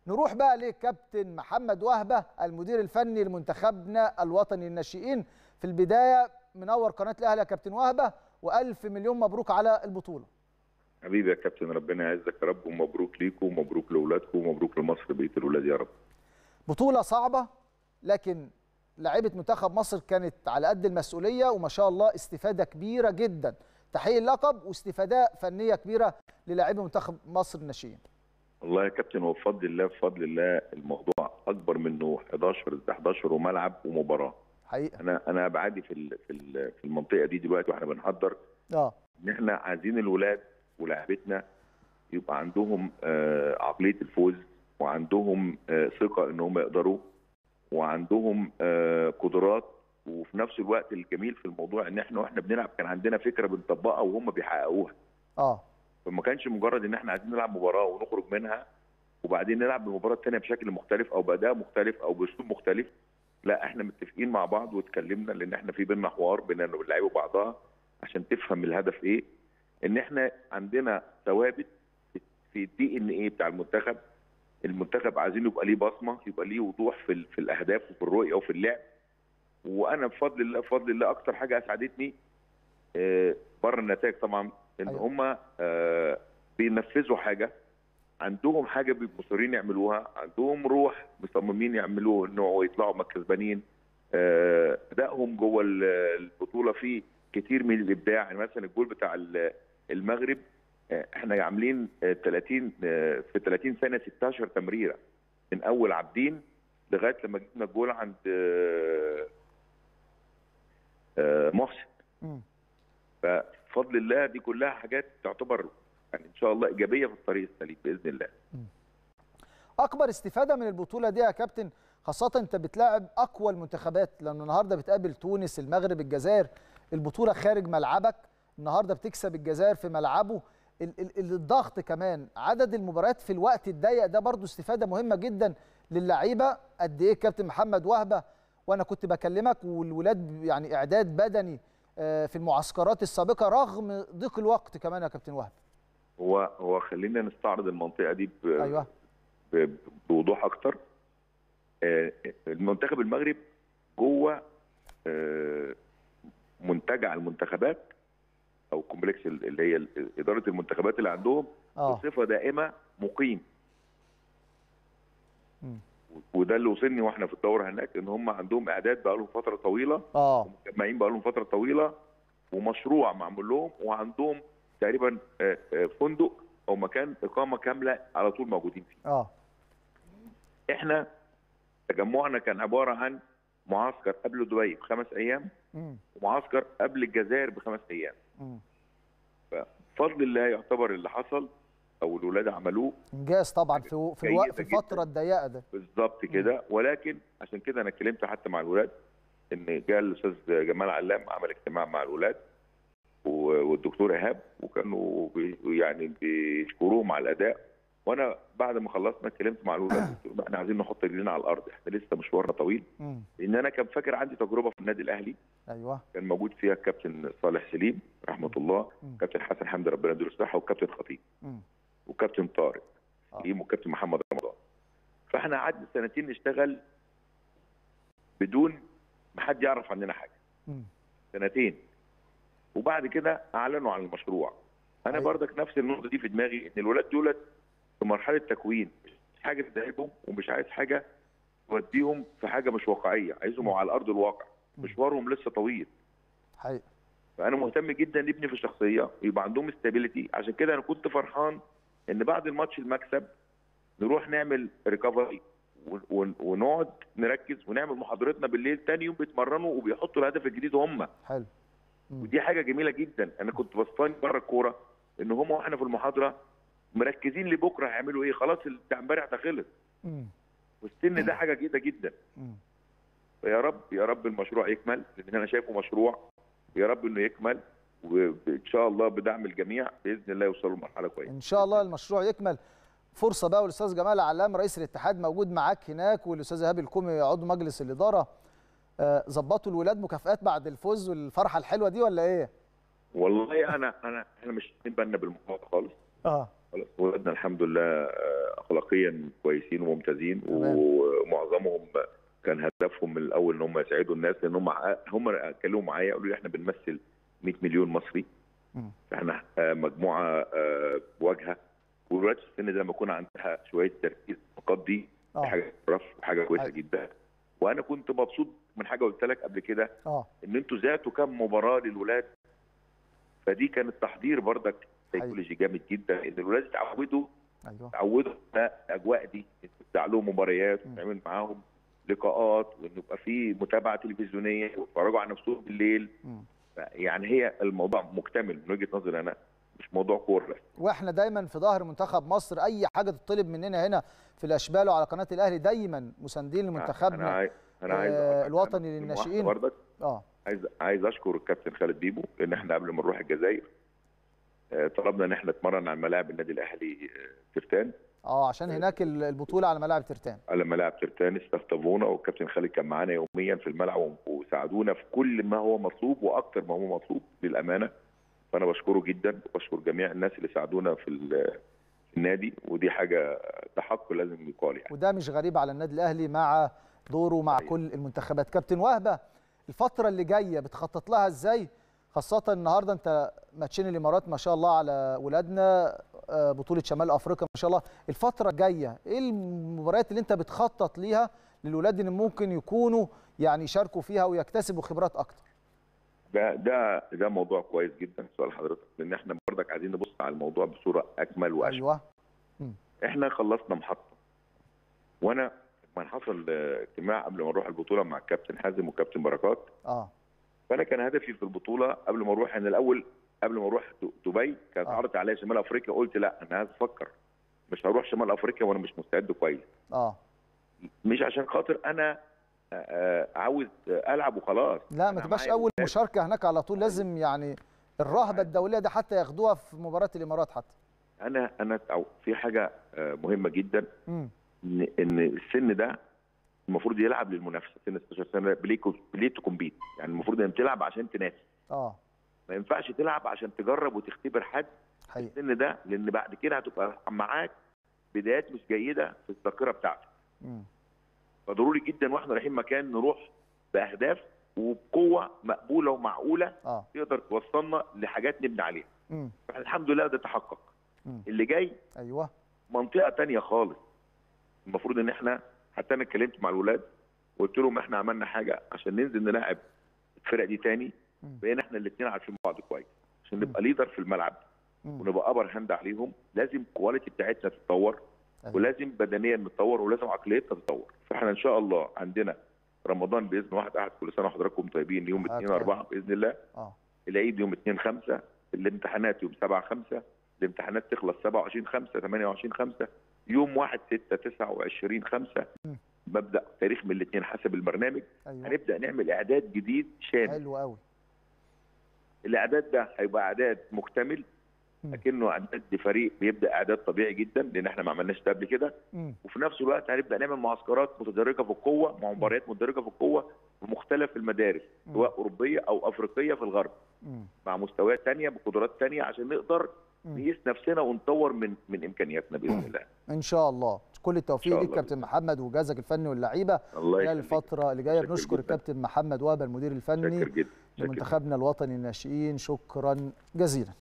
نروح بقى لكابتن محمد وهبه المدير الفني لمنتخبنا الوطني الناشئين في البدايه منور قناه الاهلي يا كابتن وهبه والف مليون مبروك على البطوله حبيبي يا كابتن ربنا يعزك يا رب ومبروك ليكم ومبروك لاولادكم ومبروك لمصر بقيه الاولاد يا رب بطوله صعبه لكن لاعيبه منتخب مصر كانت على قد المسؤوليه وما شاء الله استفاده كبيره جدا تحقيق اللقب واستفاده فنيه كبيره للاعيبه منتخب مصر الناشئين والله يا كابتن هو بفضل الله بفضل الله الموضوع اكبر منه 11 11 وملعب ومباراه حقيقه انا انا ابعادي في ال- في ال- في المنطقه دي دلوقتي واحنا بنحضر اه ان احنا عايزين الولاد ولاعبتنا يبقى عندهم آه، عقليه الفوز وعندهم آه، ثقه ان هم يقدروا وعندهم آه، قدرات وفي نفس الوقت الجميل في الموضوع ان احنا واحنا بنلعب كان عندنا فكره بنطبقها وهم بيحققوها اه فما كانش مجرد ان احنا عايزين نلعب مباراه ونخرج منها وبعدين نلعب المباراه الثانيه بشكل مختلف او باداء مختلف او باسلوب مختلف لا احنا متفقين مع بعض واتكلمنا لان احنا في بينا حوار بين اللعيبه وبعضها عشان تفهم الهدف ايه ان احنا عندنا ثوابت في الدي ان ايه بتاع المنتخب المنتخب عايزين يبقى ليه بصمه يبقى ليه وضوح في ال- في الاهداف وفي الرؤيه وفي اللعب وانا بفضل الله بفضل الله اكتر حاجه اسعدتني آه، بره النتائج طبعا ان أيوة. هم بينفذوا حاجه عندهم حاجه بيبقوا مصرين يعملوها عندهم روح مصممين يعملوه انه يطلعوا ما كسبانين آه، ادائهم جوه ال- البطوله فيه كتير من الابداع يعني مثلا الجول بتاع ال- المغرب آه، احنا عاملين آه، 30 آه، في 30 ثانيه 16 تمريره من اول عابدين لغايه لما جبنا الجول عند آه، آه، محسن مم. فبفضل الله دي كلها حاجات تعتبر يعني ان شاء الله ايجابيه في الطريق السليم باذن الله اكبر استفاده من البطوله دي يا كابتن خاصه انت بتلاعب اقوى المنتخبات لان النهارده بتقابل تونس المغرب الجزائر البطوله خارج ملعبك النهارده بتكسب الجزائر في ملعبه ال- ال- ال- الضغط كمان عدد المباريات في الوقت الضيق ده برضو استفاده مهمه جدا للعيبه قد ايه كابتن محمد وهبه وانا كنت بكلمك والولاد يعني اعداد بدني آه، في المعسكرات السابقه رغم ضيق الوقت كمان يا كابتن وهبه هو هو خلينا نستعرض المنطقه دي ب... ايوه ب- بوضوح اكتر آه، المنتخب المغرب جوه آه، منتجع المنتخبات او كومبلكس اللي هي ال- اداره المنتخبات اللي عندهم اه بصفه دائمه مقيم مم. وده اللي وصلني واحنا في الدوره هناك ان هم عندهم اعداد بقى لهم فتره طويله اه ومجمعين بقى لهم فتره طويله ومشروع معمول لهم وعندهم تقريبا آه، آه، فندق او مكان اقامه كامله على طول موجودين فيه. اه احنا تجمعنا كان عباره عن معسكر قبل دبي بخمس ايام مم. ومعسكر قبل الجزائر بخمس ايام. مم. بفضل الله يعتبر اللي حصل او الولاد عملوه انجاز طبعا في في جيدة الوقت في جداً. الفتره الضيقه ده بالظبط كده ولكن عشان كده انا اتكلمت حتى مع الولاد ان جاء الاستاذ جمال علام عمل اجتماع مع الولاد و- والدكتور ايهاب وكانوا بي- يعني بيشكروهم على الاداء وانا بعد ما خلصنا اتكلمت مع الولاد قلت لهم احنا عايزين نحط رجلينا على الارض احنا لسه مشوارنا طويل مم. لان انا كان فاكر عندي تجربه في النادي الاهلي ايوه كان موجود فيها الكابتن صالح سليم رحمه الله مم. كابتن حسن حمدي ربنا يديله الصحه والكابتن خطيب مم. وكابتن طارق آه. سليم وكابتن محمد رمضان فاحنا قعدنا سنتين نشتغل بدون ما حد يعرف عننا حاجه مم. سنتين وبعد كده اعلنوا عن المشروع انا أيوة. برضك نفس النقطه دي في دماغي ان الولاد دولت في مرحله تكوين مش حاجه تضايقهم ومش عايز حاجه توديهم في حاجه مش واقعيه عايزهم على ارض الواقع مم. مشوارهم لسه طويل حقيقي فانا مهتم جدا نبني في الشخصيه ويبقى عندهم استابيليتي عشان كده انا كنت فرحان ان بعد الماتش المكسب نروح نعمل ريكفري ونقعد نركز ونعمل محاضرتنا بالليل تاني يوم بيتمرنوا وبيحطوا الهدف الجديد هم حلو مم. ودي حاجه جميله جدا انا كنت بصطاني بره الكوره ان هم واحنا في المحاضره مركزين لبكره هيعملوا ايه خلاص بتاع امبارح ده خلص مم. والسن ده حاجه جيده جدا مم. فيا رب يا رب المشروع يكمل لان انا شايفه مشروع يا رب انه يكمل وان شاء الله بدعم الجميع باذن الله يوصلوا لمرحله كويسه ان شاء الله المشروع يكمل فرصه بقى والاستاذ جمال علام رئيس الاتحاد موجود معاك هناك والاستاذ ايهاب الكومي عضو مجلس الاداره آه، ظبطوا الولاد مكافآت بعد الفوز والفرحه الحلوه دي ولا ايه؟ والله انا انا احنا مش واخدين بالنا بالموضوع ده خالص اه خلاص ولادنا الحمد لله آه، اخلاقيا كويسين وممتازين تمام. ومعظمهم كان هدفهم من الاول ان هم يساعدوا الناس لان هم ع- هم اتكلموا معايا قالوا لي احنا بنمثل 100 مليون مصري مم. فاحنا آه، مجموعه آه، واجهه والولاد في السن ده لما يكون عندها شويه تركيز في النقاط دي دي اه حاجه رف وحاجه كويسه أيوة. جدا وانا كنت مبسوط من حاجه قلت لك قبل كده اه ان انتوا ذاتوا كم مباراه للولاد فدي كانت تحضير بردك سيكولوجي جامد جدا ان الولاد يتعودوا ايوه يتعودوا على الاجواء دي تفتح لهم مباريات م. وتعمل معاهم لقاءات وان يبقى في متابعه تلفزيونيه ويتفرجوا على نفسهم بالليل مم. يعني هي الموضوع مكتمل من وجهه نظري انا مش موضوع كوره بس واحنا دايما في ظهر منتخب مصر اي حاجه تطلب مننا هنا في الاشبال وعلى قناه الاهلي دايما مساندين انا لمنتخبنا عايز انا عايز آه، أقول لك الوطني أنا للناشئين. برضك اه عايز عايز اشكر الكابتن خالد بيبو لان احنا قبل ما نروح الجزائر آه، طلبنا ان احنا نتمرن على ملاعب النادي الاهلي آه، ترتان اه عشان هناك ال- البطوله على ملاعب ترتان على ملاعب ترتان استخدمونا والكابتن خالد كان معانا يوميا في الملعب وساعدونا في كل ما هو مطلوب واكثر ما هو مطلوب للامانه فانا بشكره جدا وبشكر جميع الناس اللي ساعدونا في ال- في النادي ودي حاجه ده حق لازم يقال يعني وده مش غريب على النادي الاهلي مع دوره مع صحيح. كل المنتخبات كابتن وهبه الفتره اللي جايه بتخطط لها ازاي خاصه النهارده انت ماتشين الامارات ما شاء الله على ولادنا آه، بطوله شمال افريقيا ما شاء الله الفتره الجايه ايه المباريات اللي انت بتخطط ليها للولاد اللي ممكن يكونوا يعني يشاركوا فيها ويكتسبوا خبرات اكتر ده ده ده موضوع كويس جدا سؤال حضرتك لان احنا برضك عايزين نبص على الموضوع بصوره اكمل واشمل ايوه احنا خلصنا محطه وانا لما حصل آه، اجتماع قبل ما نروح البطوله مع الكابتن حازم والكابتن بركات اه فانا كان هدفي في البطوله قبل ما اروح ان الاول قبل ما اروح د- دبي كانت آه. عرضت عليا شمال افريقيا قلت لا انا عايز افكر مش هروح شمال افريقيا وانا مش مستعد كويس اه مش عشان خاطر انا آه، آه، عاوز آه، العب وخلاص لا ما أنا تبقاش معايا اول ولاد. مشاركه هناك على طول لازم يعني الرهبه الدوليه دي حتى ياخدوها في مباراه الامارات حتى انا انا أو في حاجه آه، مهمه جدا امم ان ان السن ده المفروض يلعب للمنافسه سن 16 سنه بليه بليه تو كومبيت يعني المفروض انك تلعب عشان تنافس اه ما ينفعش تلعب عشان تجرب وتختبر حد حقيقي السن ده لان بعد كده هتبقى معاك بدايات مش جيده في الذاكره بتاعتك مم. فضروري جدا واحنا رايحين مكان نروح باهداف وبقوه مقبوله ومعقوله اه تقدر توصلنا لحاجات نبني عليها امم الحمد لله ده تحقق مم. اللي جاي ايوه منطقه تانية خالص المفروض ان احنا حتى انا اتكلمت مع الولاد وقلت لهم احنا عملنا حاجه عشان ننزل نلاعب الفرق دي تاني مم. بقينا احنا الاثنين عارفين بعض كويس عشان نبقى ليدر في الملعب مم. ونبقى ابر هاند عليهم لازم الكواليتي بتاعتنا تتطور أيوة. ولازم بدنيا نتطور ولازم عقليتنا تتطور فاحنا ان شاء الله عندنا رمضان باذن واحد احد كل سنه وحضراتكم طيبين يوم حضرتك 2 4 باذن الله اه العيد يوم 2 5 الامتحانات يوم 7 5 الامتحانات تخلص 27 5 28 5 يوم 1 6 29 5 مم. ببدا تاريخ من الاثنين حسب البرنامج ايوه هنبدا نعمل اعداد جديد شامل حلو قوي الاعداد ده هيبقى اعداد مكتمل مم. لكنه اعداد لفريق بيبدا اعداد طبيعي جدا لان احنا ما عملناش ده قبل كده مم. وفي نفس الوقت هنبدا نعمل معسكرات متدرجه في القوه مع مباريات متدرجه في القوه في مختلف المدارس مم. سواء اوروبيه او افريقيه في الغرب مم. مع مستويات تانية بقدرات تانية عشان نقدر مم. نقيس نفسنا ونطور من من امكانياتنا باذن الله ان شاء الله كل التوفيق إن شاء ليك الله. كابتن محمد وجهازك الفني واللعيبه الله خلال يخليك الفتره اللي جايه شاكر بنشكر جداً. الكابتن محمد وهبه المدير الفني شاكر جدا شاكر لمنتخبنا الوطني الناشئين شكرا جزيلا